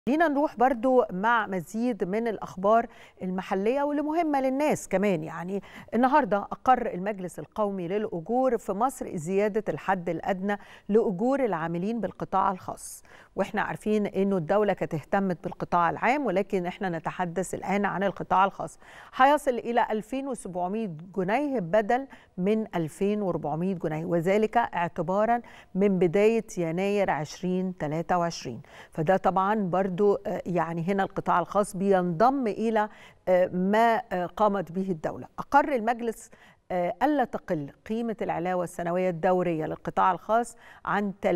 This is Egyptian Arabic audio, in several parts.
خلينا نروح برضو مع مزيد من الأخبار المحلية واللي مهمة للناس كمان يعني النهاردة أقر المجلس القومي للأجور في مصر زيادة الحد الأدنى لأجور العاملين بالقطاع الخاص وإحنا عارفين أنه الدولة كانت اهتمت بالقطاع العام ولكن إحنا نتحدث الآن عن القطاع الخاص هيصل إلى 2700 جنيه بدل من 2400 جنيه وذلك اعتبارا من بداية يناير 2023 فده طبعا برضو برضو يعني هنا القطاع الخاص بينضم إلى ما قامت به الدولة أقر المجلس ألا تقل قيمة العلاوة السنوية الدورية للقطاع الخاص عن 3%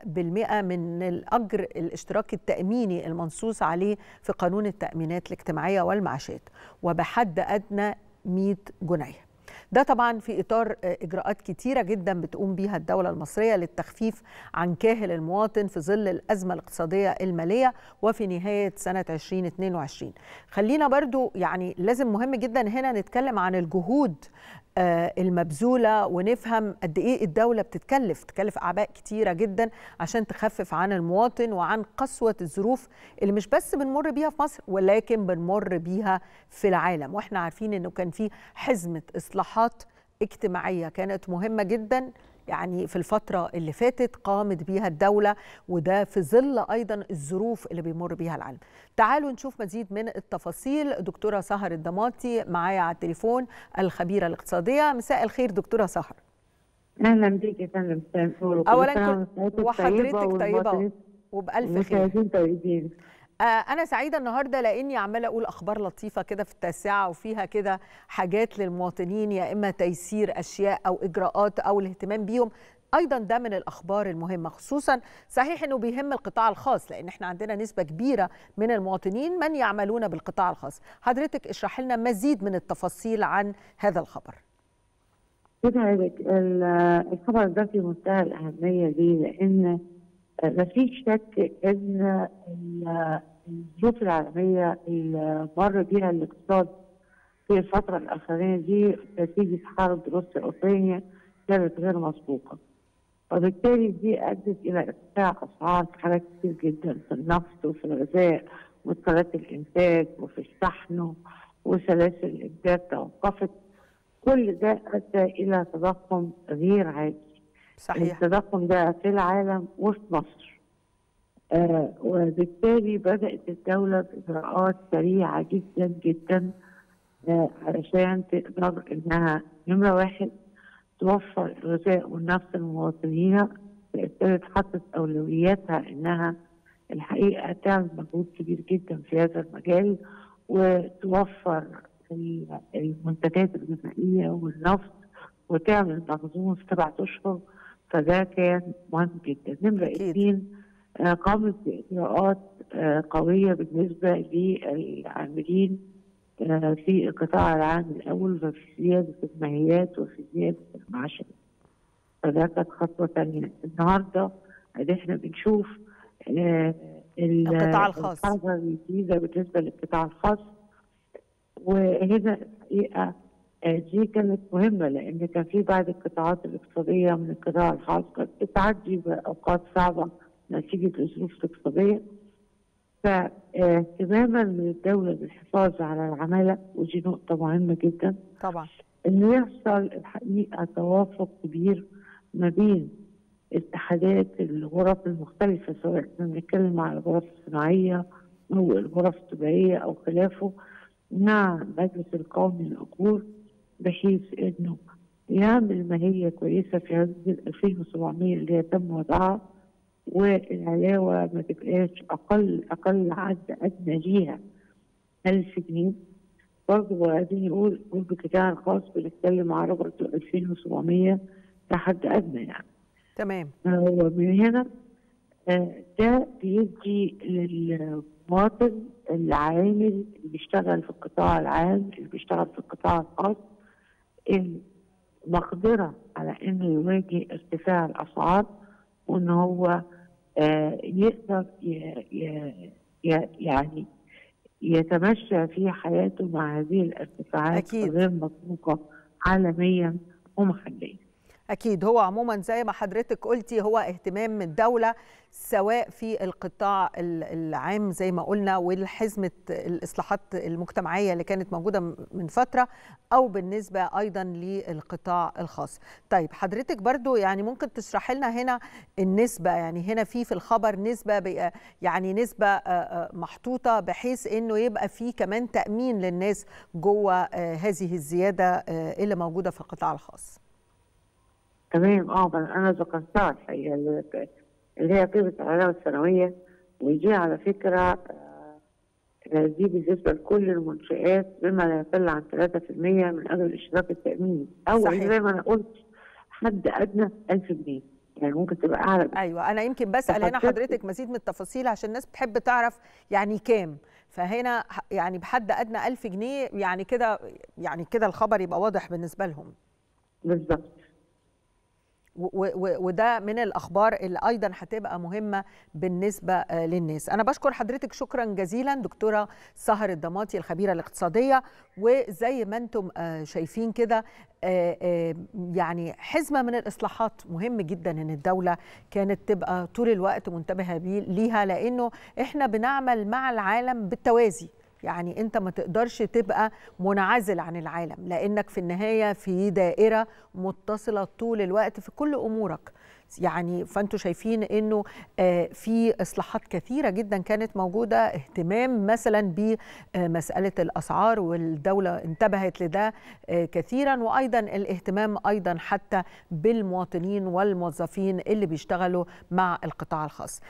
من الأجر الاشتراك التأميني المنصوص عليه في قانون التأمينات الاجتماعية والمعاشات وبحد أدنى 100 جنيه ده طبعا في اطار اجراءات كتيره جدا بتقوم بيها الدوله المصريه للتخفيف عن كاهل المواطن في ظل الازمه الاقتصاديه الماليه وفي نهايه سنه 2022 خلينا برضو يعني لازم مهم جدا هنا نتكلم عن الجهود المبذوله ونفهم قد ايه الدوله بتتكلف تكلف اعباء كتيره جدا عشان تخفف عن المواطن وعن قسوه الظروف اللي مش بس بنمر بيها في مصر ولكن بنمر بيها في العالم واحنا عارفين انه كان في حزمه اصلاحات اجتماعيه كانت مهمه جدا يعني في الفترة اللي فاتت قامت بيها الدولة وده في ظل أيضا الظروف اللي بيمر بيها العالم تعالوا نشوف مزيد من التفاصيل دكتورة سهر الضماطي معايا على التليفون الخبيرة الاقتصادية مساء الخير دكتورة سهر اهلا بيك يا فندم اولا كنت وحضرتك طيبه وبالف خير طيبين أنا سعيدة النهاردة لأني عمالة أقول أخبار لطيفة كده في التاسعة وفيها كده حاجات للمواطنين يا إما تيسير أشياء أو إجراءات أو الاهتمام بيهم ايضا ده من الاخبار المهمه خصوصا صحيح انه بيهم القطاع الخاص لان احنا عندنا نسبه كبيره من المواطنين من يعملون بالقطاع الخاص حضرتك اشرح لنا مزيد من التفاصيل عن هذا الخبر كده الخبر ده في منتهى الاهميه ليه لان ما فيش شك ان الظروف العالميه اللي مر بيها الاقتصاد في الفتره الاخرانيه دي نتيجه حرب روسيا اوكرانيا كانت غير مسبوقه. وبالتالي دي ادت الى ارتفاع اسعار في حاجات كتير جدا في النفط وفي الغذاء ومدخلات الانتاج وفي الشحن وسلاسل الانتاج توقفت كل ده ادى الى تضخم غير عادي. صحيح التضخم ده في العالم وفي مصر آه وبالتالي بدأت الدولة بإجراءات سريعة جدا جدا آه علشان تقدر إنها نمرة واحد توفر الغذاء والنفط لمواطنيها ابتدت حطت أولوياتها إنها الحقيقة تعمل مجهود كبير جدا في هذا المجال وتوفر المنتجات الغذائية والنفط وتعمل مخزون في سبعة أشهر فده كان مهم جدا نمرة اثنين قامت بإجراءات قوية بالنسبة للعاملين في القطاع العام الأول وفي زيادة المهيات وفي زيادة المعاشات فده كانت خطوة ثانية النهاردة احنا بنشوف القطاع الخاص الحاجة الجديدة بالنسبة للقطاع الخاص وهنا الحقيقة دي كانت مهمة لأن كان في بعض القطاعات الاقتصادية من القطاع الخاص كانت بتعدي بأوقات صعبة نتيجة الظروف الاقتصادية فاهتماما من الدولة بالحفاظ على العمالة ودي نقطة مهمة جدا طبعا إن يحصل الحقيقة توافق كبير ما بين اتحادات الغرف المختلفة سواء احنا بنتكلم على الغرف الصناعية أو الغرف التجارية أو خلافه مع المجلس القومي للأجور بحيث انه يعمل ماهيه كويسه في هذه ال 2700 اللي يتم وضعها والعلاوه ما تبقاش اقل اقل عد ادنى ليها 1000 جنيه برضه عايزين نقول بالقطاع الخاص بنتكلم على برضه 2700 كحد ادنى يعني تمام ومن هنا ده بيدي للمواطن العامل اللي بيشتغل في القطاع العام اللي بيشتغل في القطاع الخاص المقدرة على انه يواجه ارتفاع الاسعار وان هو آه يقدر يعني يتمشى في حياته مع هذه الارتفاعات أكيد. غير مسبوقة عالميا ومحليا أكيد هو عموما زي ما حضرتك قلتي هو اهتمام من الدولة سواء في القطاع العام زي ما قلنا والحزمة الإصلاحات المجتمعية اللي كانت موجودة من فترة أو بالنسبة أيضا للقطاع الخاص طيب حضرتك برضو يعني ممكن تشرح لنا هنا النسبة يعني هنا في في الخبر نسبة يعني نسبة محطوطة بحيث أنه يبقى في كمان تأمين للناس جوه هذه الزيادة اللي موجودة في القطاع الخاص تمام اه انا ذكرتها الحقيقه اللي هي قيمه العلاوه السنويه ودي على فكره دي بالنسبه لكل المنشات بما لا يقل عن 3% من اجل الاشتراك التاميني او زي ما انا قلت حد ادنى 1000 جنيه يعني ممكن تبقى اعلى ايوه انا يمكن بسال هنا حضرتك مزيد من التفاصيل عشان الناس بتحب تعرف يعني كام فهنا يعني بحد ادنى 1000 جنيه يعني كده يعني كده الخبر يبقى واضح بالنسبه لهم بالظبط وده من الاخبار اللي ايضا هتبقى مهمه بالنسبه للناس انا بشكر حضرتك شكرا جزيلا دكتوره سهر الضماطي الخبيره الاقتصاديه وزي ما انتم شايفين كده يعني حزمه من الاصلاحات مهم جدا ان الدوله كانت تبقى طول الوقت منتبهه ليها لانه احنا بنعمل مع العالم بالتوازي يعني انت ما تقدرش تبقى منعزل عن العالم لانك في النهايه في دائره متصله طول الوقت في كل امورك يعني فانتوا شايفين انه في اصلاحات كثيره جدا كانت موجوده اهتمام مثلا بمساله الاسعار والدوله انتبهت لده كثيرا وايضا الاهتمام ايضا حتى بالمواطنين والموظفين اللي بيشتغلوا مع القطاع الخاص